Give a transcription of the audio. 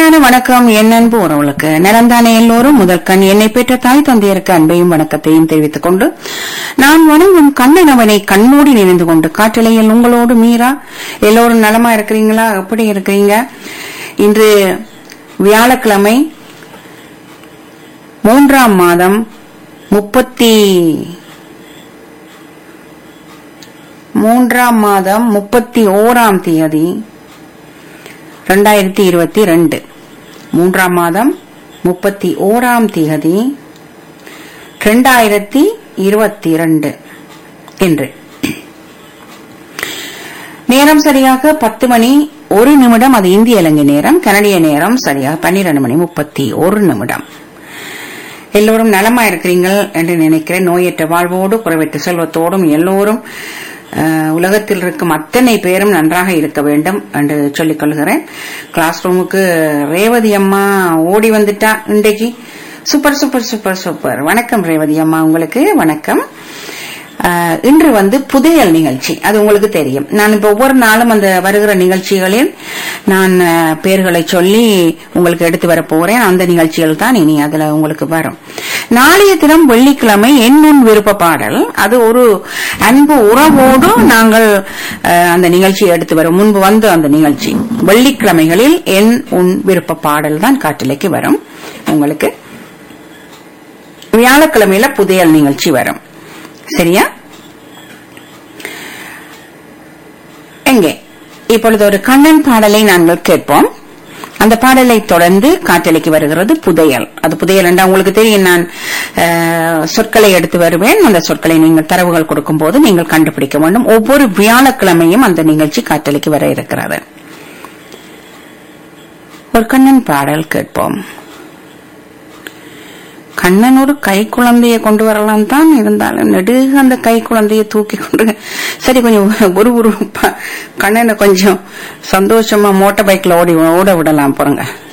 இனிமையான வணக்கம் என் அன்பு உறவுகளுக்கு நலந்தானே எல்லோரும் முதல் கண் என்னை பெற்ற தாய் தந்தையருக்கு அன்பையும் வணக்கத்தையும் தெரிவித்துக் கொண்டு நான் வணங்கும் கண்ணனவனை கண்ணோடி நினைந்து கொண்டு காற்றலையில் உங்களோடு மீரா எல்லோரும் நலமா இருக்கிறீங்களா எப்படி இருக்கிறீங்க இன்று வியாழக்கிழமை மூன்றாம் மாதம் முப்பத்தி மூன்றாம் மாதம் முப்பத்தி ஓராம் தேதி ரெண்டாயிரத்தி இருபத்தி ரெண்டு மூன்றாம் மாதம் முப்பத்தி ஓராம் தேதி ரெண்டாயிரத்தி இருபத்தி ரெண்டு என்று நேரம் சரியாக பத்து மணி ஒரு நிமிடம் அது இந்திய இலங்கை நேரம் கனடிய நேரம் சரியாக பன்னிரண்டு மணி முப்பத்தி ஒரு நிமிடம் எல்லோரும் நலமா இருக்கிறீர்கள் என்று நினைக்கிறேன் நோயற்ற வாழ்வோடு குறைவற்ற செல்வத்தோடும் எல்லோரும் அஹ், உலகத்தில் இருக்கும் அத்தனை பேரும் நன்றாக இருக்க வேண்டும் என்று சொல்லிக் கொள்கிறேன் கிளாஸ் ரூமுக்கு ரேவதி அம்மா ஓடி வந்துட்டா இன்றைக்கு சூப்பர் சூப்பர் சூப்பர் சூப்பர் வணக்கம் ரேவதி அம்மா உங்களுக்கு வணக்கம் அஹ், இன்று வந்து புதையல் நிகழ்ச்சி அது உங்களுக்கு தெரியும் நான் இப்ப ஒவ்வொரு நாளும் அந்த வருகிற நிகழ்ச்சிகளில் நான் அஹ், பெயர்களை சொல்லி உங்களுக்கு எடுத்து வர போறேன் அந்த நிகழ்ச்சிகள் தான் இனி அதுல உங்களுக்கு வரும் நாளைய தினம் வெள்ளிக்கிழமை என்னும் விருப்ப பாடல் அது ஒரு அன்பு உறவோடு நாங்கள் அஹ், அந்த நிகழ்ச்சியை எடுத்து வரும் முன்பு வந்து அந்த நிகழ்ச்சி வெள்ளிக்கிழமைகளில் என் உன் விருப்ப பாடல் தான் காட்டிலைக்கு வரும் உங்களுக்கு வியாழக்கிழமையில புதையல் நிகழ்ச்சி வரும் சரியா எங்கே இப்பொழுது ஒரு கண்ணன் பாடலை நாங்கள் கேட்போம் அந்த பாடலை தொடர்ந்து காற்றலைக்கு வருகிறது புதையல் அது புதையல் என்றால் உங்களுக்கு தெரியும் நான் அஹ், சொற்களை எடுத்து வருவேன் அந்த சொற்களை நீங்கள் தரவுகள் கொடுக்கும் போது நீங்கள் கண்டுபிடிக்க வேண்டும் ஒவ்வொரு வியாழக்கிழமையும் அந்த நிகழ்ச்சி காற்றலைக்கு வர இருக்கிறது ஒரு கண்ணன் பாடல் கேட்போம் கண்ணன் ஒரு கை குழந்தைய கொண்டு வரலாம் தான் இருந்தாலும் நெடுக அந்த கை குழந்தைய தூக்கி கொண்டு சரி கொஞ்சம் ஒரு ஒரு கண்ணனை கொஞ்சம் சந்தோஷமா மோட்டார் பைக்ல ஓடி ஓட விடலாம் போறங்க